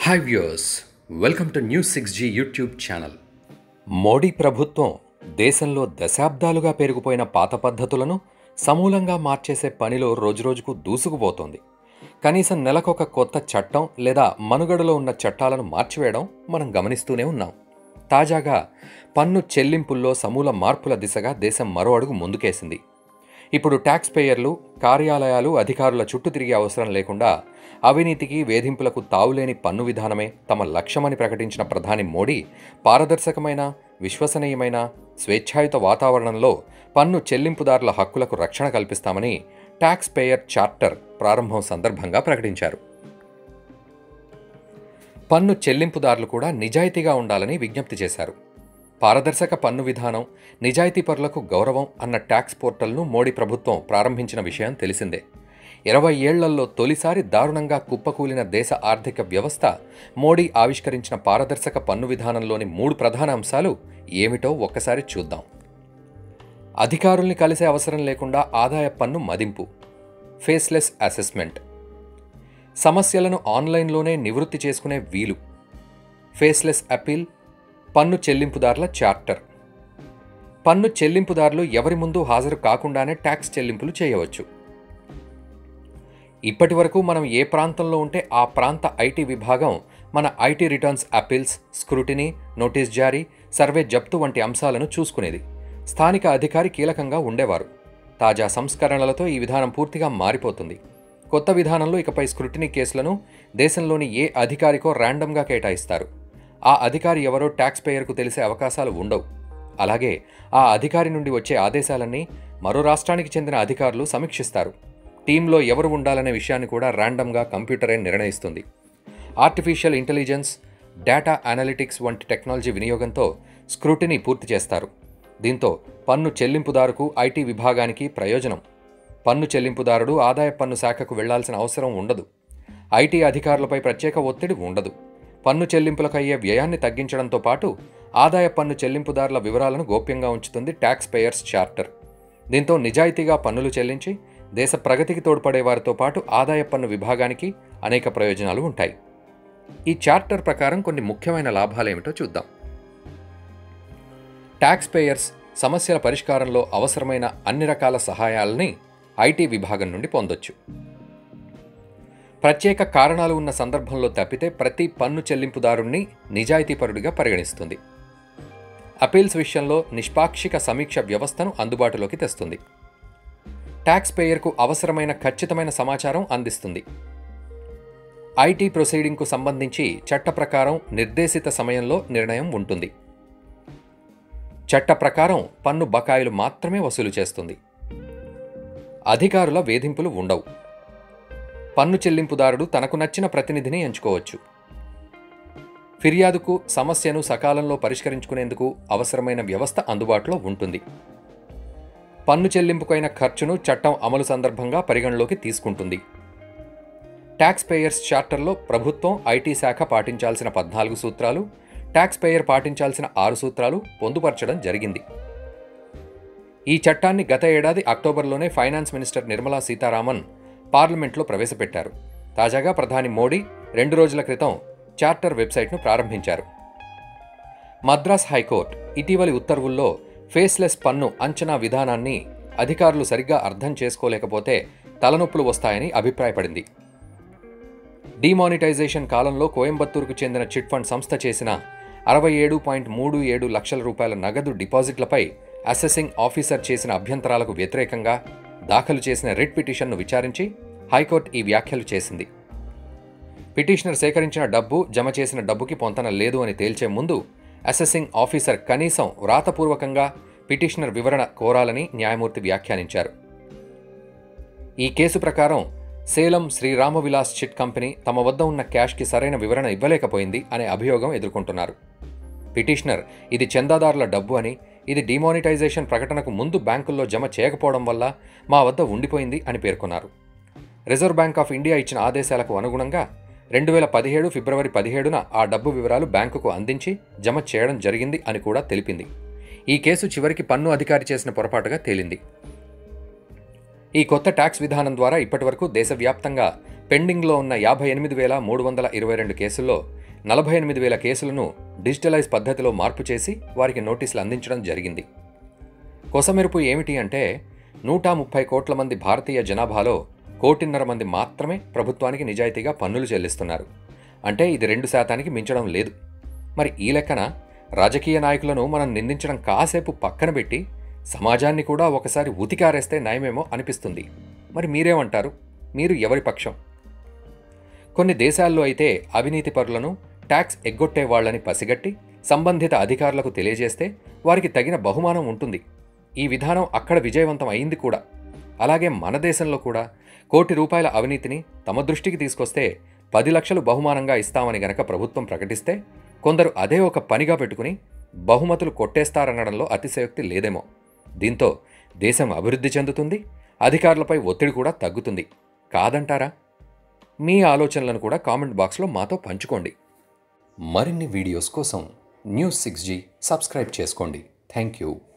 hi viewers welcome to news six G YouTube channel Modi ప్రభుత్వం దేశంలో దశాబ్దాలుగా పెరిగిపోయిన పాత పద్ధతులను సమూలంగా మార్చేసే పనిలో రోజురోజుకు దూసుకుపోతోంది కనీసం నెలకొక కొత్త చట్టం లేదా మనుగడలో ఉన్న చట్టాలను మార్చివేయడం మనం గమనిస్తూనే ఉన్నాం తాజాగా పన్ను చెల్లింపుల్లో సమూల మార్పుల దిశగా దేశం మరో అడుగు ముందుకేసింది ఇప్పుడు ట్యాక్స్ పేయర్లు కార్యాలయాలు అధికారుల చుట్టూ తిరిగే అవసరం లేకుండా అవినీతికి వేధింపులకు తావులేని పన్ను విధానమే తమ లక్ష్యమని ప్రకటించిన ప్రధాని మోడీ పారదర్శకమైన విశ్వసనీయమైన స్వేచ్ఛాయుత వాతావరణంలో పన్ను చెల్లింపుదారుల హక్కులకు రక్షణ కల్పిస్తామని ట్యాక్స్ పేయర్ చార్టర్ ప్రారంభం సందర్భంగా ప్రకటించారు పన్ను చెల్లింపుదారులు కూడా నిజాయితీగా ఉండాలని విజ్ఞప్తి చేశారు పారదర్శక పన్ను విధానం నిజాయితీపరులకు గౌరవం అన్న ట్యాక్స్ పోర్టల్ను మోడీ ప్రభుత్వం ప్రారంభించిన విషయం తెలిసిందే ఇరవై ఏళ్లలో తొలిసారి దారుణంగా కుప్పకూలిన దేశ ఆర్థిక వ్యవస్థ మోడీ ఆవిష్కరించిన పారదర్శక పన్ను విధానంలోని మూడు ప్రధాన అంశాలు ఏమిటో ఒక్కసారి చూద్దాం అధికారుల్ని కలిసే అవసరం లేకుండా ఆదాయ పన్ను మదింపు ఫేస్లెస్ అసెస్మెంట్ సమస్యలను ఆన్లైన్లోనే నివృత్తి చేసుకునే వీలు ఫేస్లెస్ అపీల్ పన్ను చెల్లింపుదారుల చార్టర్ పన్ను చెల్లింపుదారులు ఎవరి ముందు హాజరు కాకుండానే ట్యాక్స్ చెల్లింపులు చేయవచ్చు ఇప్పటి వరకు మనం ఏ ప్రాంతంలో ఉంటే ఆ ప్రాంత ఐటీ విభాగం మన IT returns appeals scrutiny notice జారీ సర్వే జప్తు వంటి అంశాలను చూసుకునేది స్థానిక అధికారి కీలకంగా ఉండేవారు తాజా సంస్కరణలతో ఈ విధానం పూర్తిగా మారిపోతుంది కొత్త విధానంలో ఇకపై స్క్రూటినీ కేసులను దేశంలోని ఏ అధికారికో ర్యాండమ్గా కేటాయిస్తారు ఆ అధికారి ఎవరో ట్యాక్స్ పేయర్కు తెలిసే అవకాశాలు ఉండవు అలాగే ఆ అధికారి నుండి వచ్చే ఆదేశాలన్నీ మరో రాష్ట్రానికి చెందిన అధికారులు సమీక్షిస్తారు టీంలో ఎవరు ఉండాలనే విషయాన్ని కూడా ర్యాండమ్గా కంప్యూటరే నిర్ణయిస్తుంది ఆర్టిఫిషియల్ ఇంటెలిజెన్స్ డేటా అనలిటిక్స్ వంటి టెక్నాలజీ వినియోగంతో స్క్రూటినీ పూర్తి చేస్తారు దీంతో పన్ను చెల్లింపుదారుకు ఐటీ విభాగానికి ప్రయోజనం పన్ను చెల్లింపుదారుడు ఆదాయ పన్ను శాఖకు వెళ్లాల్సిన అవసరం ఉండదు ఐటీ అధికారులపై ప్రత్యేక ఒత్తిడి ఉండదు పన్ను చెల్లింపులకు అయ్యే వ్యయాన్ని తగ్గించడంతో పాటు ఆదాయ పన్ను చెల్లింపుదారుల వివరాలను గోప్యంగా ఉంచుతుంది ట్యాక్స్ పేయర్స్ చార్టర్ దీంతో నిజాయితీగా పన్నులు చెల్లించి దేశ ప్రగతికి తోడ్పడే వారితో పాటు ఆదాయ పన్ను విభాగానికి అనేక ప్రయోజనాలు ఉంటాయి ఈ చార్టర్ ప్రకారం కొన్ని ముఖ్యమైన లాభాలేమిటో చూద్దాం ట్యాక్స్ పేయర్స్ సమస్యల పరిష్కారంలో అవసరమైన అన్ని రకాల సహాయాలని ఐటీ విభాగం నుండి పొందొచ్చు ప్రత్యేక కారణాలు ఉన్న సందర్భంలో తప్పితే ప్రతి పన్ను చెల్లింపుదారుణ్ణి నిజాయితీపరుడిగా పరిగణిస్తుంది అపీల్స్ విషయంలో నిష్పాక్షిక సమీక్ష వ్యవస్థను అందుబాటులోకి తెస్తుంది ట్యాక్స్ పేయర్కు అవసరమైన ఖచ్చితమైన సమాచారం అందిస్తుంది ఐటీ ప్రొసీడింగ్కు సంబంధించి చట్ట ప్రకారం నిర్దేశిత సమయంలో నిర్ణయం ఉంటుంది చట్ట ప్రకారం పన్ను బకాయిలు మాత్రమే వసూలు చేస్తుంది అధికారుల వేధింపులు ఉండవు పన్ను చెల్లింపుదారుడు తనకు నచ్చిన ప్రతినిధిని ఎంచుకోవచ్చు ఫిర్యాదుకు సమస్యను సకాలంలో పరిష్కరించుకునేందుకు అవసరమైన వ్యవస్థ అందుబాటులో ఉంటుంది పన్ను చెల్లింపుకైన ఖర్చును చట్టం అమలు సందర్భంగా పరిగణలోకి తీసుకుంటుంది ట్యాక్స్ పేయర్స్ చార్టర్లో ప్రభుత్వం ఐటీ శాఖ పాటించాల్సిన పద్నాలుగు సూత్రాలు ట్యాక్స్ పేయర్ పాటించాల్సిన ఆరు సూత్రాలు పొందుపరచడం జరిగింది ఈ చట్టాన్ని గత ఏడాది అక్టోబర్లోనే ఫైనాన్స్ మినిస్టర్ నిర్మలా సీతారామన్ పార్లమెంట్లో ప్రవేశపెట్టారు తాజాగా ప్రధాని మోడీ రెండు రోజుల క్రితం చార్టర్ వెబ్సైట్ను ప్రారంభించారు మద్రాస్ హైకోర్టు ఇటీవలి ఉత్తర్వుల్లో ఫేస్లెస్ పన్ను అంచనా విధానాన్ని అధికారులు సరిగ్గా అర్థం చేసుకోలేకపోతే తలనొప్పులు వస్తాయని అభిప్రాయపడింది డిమానిటైజేషన్ కాలంలో కోయంబత్తూరుకు చెందిన చిట్ ఫండ్ సంస్థ చేసిన అరవై ఏడు పాయింట్ మూడు ఏడు లక్షల రూపాయల నగదు డిపాజిట్లపై అసెసింగ్ ఆఫీసర్ చేసిన అభ్యంతరాలకు వ్యతిరేకంగా దాఖలు చేసిన రిట్ పిటిషన్ను విచారించి హైకోర్టు ఈ వ్యాఖ్యలు చేసింది పిటిషనర్ సేకరించిన డబ్బు జమ చేసిన డబ్బుకి పొంతన లేదు అని తేల్చే ముందు అసెసింగ్ ఆఫీసర్ కనీసం వ్రాతపూర్వకంగా పిటిషనర్ వివరణ కోరాలని న్యాయమూర్తి వ్యాఖ్యానించారు ఈ కేసు ప్రకారం సేలం శ్రీరామ విలాస్ చిట్ కంపెనీ తమ వద్ద ఉన్న క్యాష్కి సరైన వివరణ ఇవ్వలేకపోయింది అనే అభియోగం ఎదుర్కొంటున్నారు పిటిషనర్ ఇది చందాదారుల డబ్బు అని ఇది డిమానిటైజేషన్ ప్రకటనకు ముందు బ్యాంకుల్లో జమ చేయకపోవడం వల్ల మా వద్ద ఉండిపోయింది అని పేర్కొన్నారు రిజర్వ్ బ్యాంక్ ఆఫ్ ఇండియా ఇచ్చిన ఆదేశాలకు అనుగుణంగా రెండు వేల పదిహేడు ఫిబ్రవరి పదిహేడున ఆ డబ్బు వివరాలు బ్యాంకుకు అందించి జమ చేయడం జరిగింది అని కూడా తెలిపింది ఈ కేసు చివరికి పన్ను అధికారి చేసిన పొరపాటుగా తేలింది ఈ కొత్త ట్యాక్స్ విధానం ద్వారా ఇప్పటివరకు దేశవ్యాప్తంగా పెండింగ్లో ఉన్న యాభై ఎనిమిది వేల మూడు వందల ఇరవై రెండు కేసుల్లో నలభై ఎనిమిది వేల కేసులను డిజిటలైజ్ పద్ధతిలో మార్పు చేసి వారికి నోటీసులు అందించడం జరిగింది కొసమెరుపు ఏమిటి అంటే నూట ముప్పై కోట్ల మంది భారతీయ జనాభాలో కోటిన్నర మంది మాత్రమే ప్రభుత్వానికి నిజాయితీగా పన్నులు చెల్లిస్తున్నారు అంటే ఇది రెండు శాతానికి మించడం లేదు మరి ఈ లెక్కన రాజకీయ నాయకులను మనం నిందించడం కాసేపు పక్కన పెట్టి సమాజాన్ని కూడా ఒకసారి ఉతికారేస్తే నయమేమో అనిపిస్తుంది మరి మీరేమంటారు మీరు ఎవరి పక్షం కొన్ని దేశాల్లో అయితే అవినీతి పరులను ట్యాక్స్ ఎగ్గొట్టే వాళ్ళని పసిగట్టి సంబంధిత అధికారులకు తెలియజేస్తే వారికి తగిన బహుమానం ఉంటుంది ఈ విధానం అక్కడ విజయవంతం అయింది కూడా అలాగే మన దేశంలో కూడా కోటి రూపాయల అవినీతిని తమ దృష్టికి తీసుకొస్తే పది లక్షలు బహుమానంగా ఇస్తామని గనక ప్రభుత్వం ప్రకటిస్తే కొందరు అదే ఒక పనిగా పెట్టుకుని బహుమతులు కొట్టేస్తారనడంలో అతిశయోక్తి లేదేమో దీంతో దేశం అభివృద్ధి చెందుతుంది అధికారులపై ఒత్తిడి కూడా తగ్గుతుంది కాదంటారా మీ ఆలోచనలను కూడా కామెంట్ బాక్స్లో మాతో పంచుకోండి మరిన్ని వీడియోస్ కోసం న్యూస్ సిక్స్ జీ సబ్స్క్రైబ్ చేసుకోండి థ్యాంక్ యూ